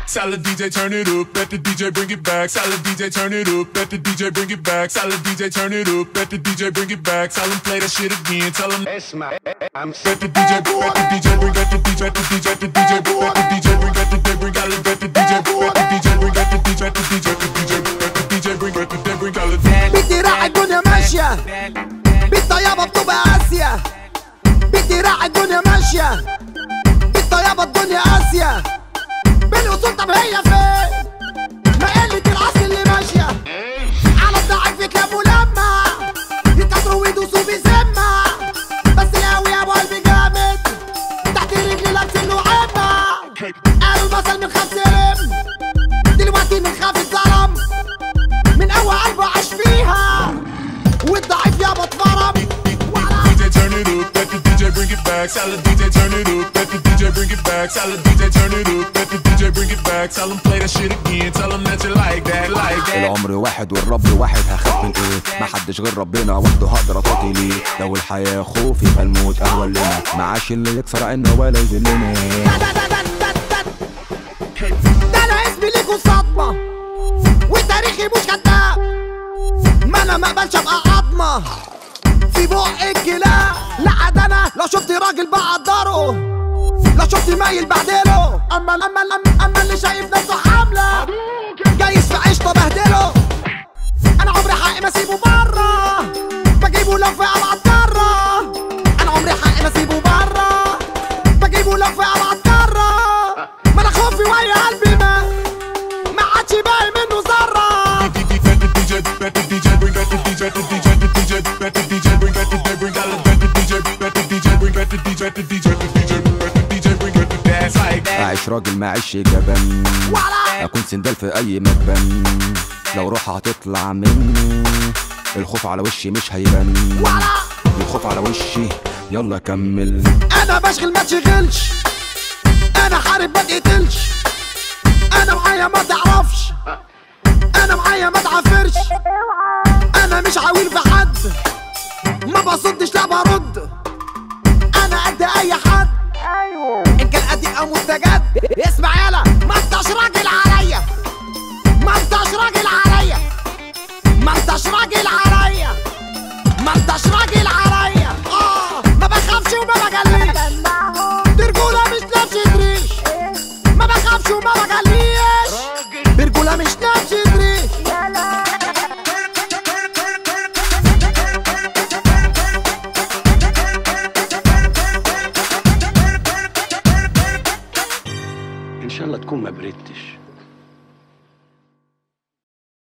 Salad DJ, turn it up. Let the DJ bring it back. Salad DJ, turn it up. Let the DJ bring it back. Salad DJ, turn it up. Let the DJ bring it back. Tell him play that shit again. Tell him. Let the DJ, let the DJ bring, let the DJ, let the DJ, let the DJ bring, let the DJ bring, let the DJ bring, let the DJ bring, let the DJ bring, let the DJ, let the DJ, let the DJ, let the DJ bring, let the DJ bring, let the بدي راعي الدنيا ماشية بالطيابة بطوبة آسيا بدي راعي الدنيا ماشية بالطيابة الدنيا آسيا بالأصول طب هي فين ما قلة العصر اللي ماشية على الضعيف يتلموا لما يتكسروا ويدوسوا بذمة بس القوي يا ابو قلبي جامد تحت رجلي لابسين له عمة قالوا المثل من خمس سلم دلوقتي من خاف الظلم من قوى قلبه عاش فيها والضعيف يابا اتفرم DJ turn it up, let the DJ bring it back. Salad DJ turn it up, let the DJ bring it back. Salad DJ turn it up, let the DJ bring it back. Tell him play that shit again. Tell him that you like that, like that. العمر واحد والرب واحد هخاف من ايه محدش غير ربنا وحده هقدر اطاطي ليه لو الحياة خوف يبقى الموت اهون لنا معاش اللي يكسر عنا ولا يذلنا ده انا اسمي ليكوا صدمة وتاريخي مش كداب ما انا ما اقبلش ابقى عظمة في بق الكلاب لا ده انا لو شفت راجل بقدره لو شفت مايل بعدله اما اما اما, أما اللي شايف نفسه حاملة جايز في عيشته بهدله انا عمري حقي ما اسيبه بره بجيبه لو في ابعد قاره انا عمري حقي ما اسيبه بره بجيبه لو في ابعد قاره ما انا خوفي ويا قلبي ما ما عادش باقي منه ذره Let the DJ, let the DJ bring, let the DJ, let the DJ, let the DJ, let the DJ bring, let the DJ bring, let the DJ, let the DJ bring, let the DJ, let the DJ, let the DJ, let the DJ bring, let the dance like that. اعيش راجل معيش جبان ولا اكون سندال في اي مكان لو روح هتطلع مني الخوف على وشي مش هيبان ولا الخوف على وشي يلا كمل انا بشغل ما تشغلش انا حارب ما تقتلش انا معايا ما تعرفش انا معايا ما تعافرش انا مش عويل في حد ما بصدش لا برد انا قد اي حد ان كان قديم او مستجد اسمع يالا ما انتش راجل عليا ما انتش راجل عليا ما انتش راجل عليا ما انتش راجل عليا اه ما بخافش وما بجليش دي رجولة مش نفس ريش ما بخافش وما بجليش دي رجولة مش نفس ريش ان شاء الله تكون ما بردتش